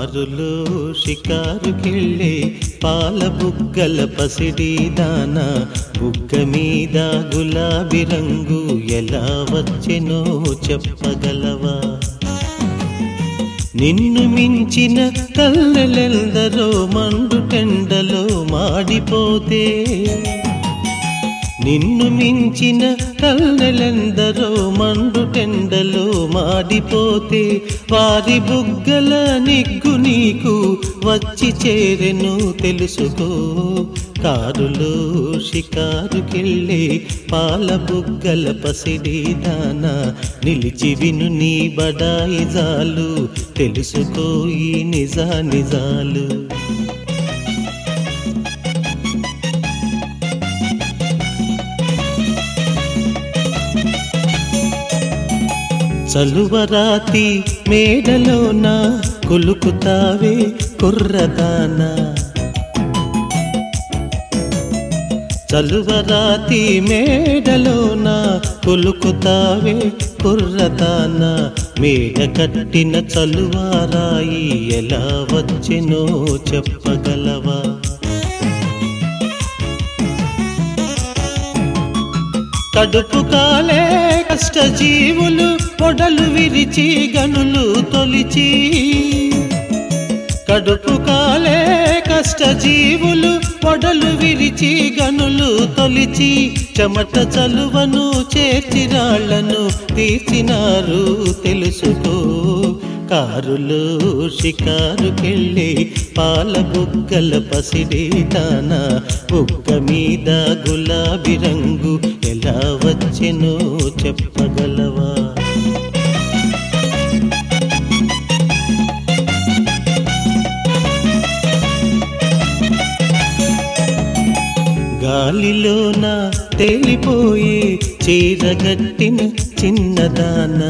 కారులో షికారుకెళ్ళే పాల బుగ్గల పసిడి దాన బుగ్గ మీద గులాబీ రంగు ఎలా వచ్చెనో చెప్పగలవా నిన్ను మించిన కళ్ళెలెందరో మండు టెండలో మాడిపోతే నిన్ను మించిన కళ్ళెలెందరో మండు టెండలో మాడిపోతే వారి బుగ్గల నిగ్గు నీకు వచ్చి చేరెను తెలుసుకో కారులో షికారుకెళ్ళే పాల బుగ్గల పసిడి దాన నిలిచి విను నీ బడాయి జాలు తెలుసుకో ఈ నిజా నిజాలు చలువరాతి మేడలోన కొలుకుతావే కుర్రదానా చలువరాతి మేడలోన కొలుకుతావే కుర్రదాన మేడ కట్టిన చలువారాయి ఎలా వచ్చెనో చెప్పగలవా కడుపు కాలే కష్టజీవులు పొడలు విరిచి గనులు తొలిచి కడుపు కాలే కష్టజీవులు పొడలు విరిచి గనులు తొలిచి చెమట చలువను చేర్చి రాళ్లను తీర్చినారు తెలుసుకో కారులో షికారుకెళ్ళి పాల బుగ్గల పసిడి దాన బుగ్గ మీద గులాబీ రంగు ఎలా వచ్చెనో చెప్పగలవా గాలిలోన తేలిపోయే చీరగట్టిన చిన్నదాన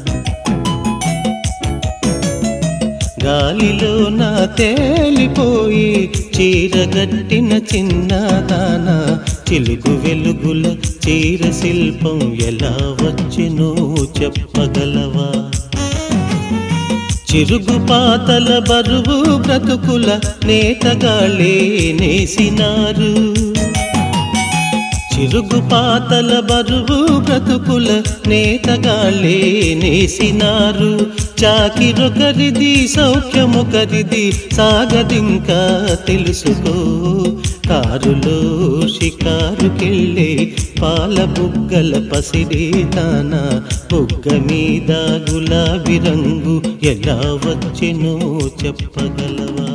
గాలిలోన తేలిపోయి చీరగట్టిన చిన్నదాన చిలుగు వెలుగుల చీర శిల్పం ఎలా వచ్చినో చెప్పగలవా చిరుగు పాతల బరువు బ్రతుకుల నేతగాళ్ళే నేసినారు చిరుగు పాతల బరువు బ్రతుకుల నేతగాళ్ళే నేసినారు చాకిరొకరిది సౌఖ్యమొకరిది సాగదింకా తెలుసుకో కారులో షికారుకెళ్ళే పాల బుగ్గల పసిడి దాన బుగ్గ మీద గులాబీ రంగు ఎలా వచ్చెనో చెప్పగలవా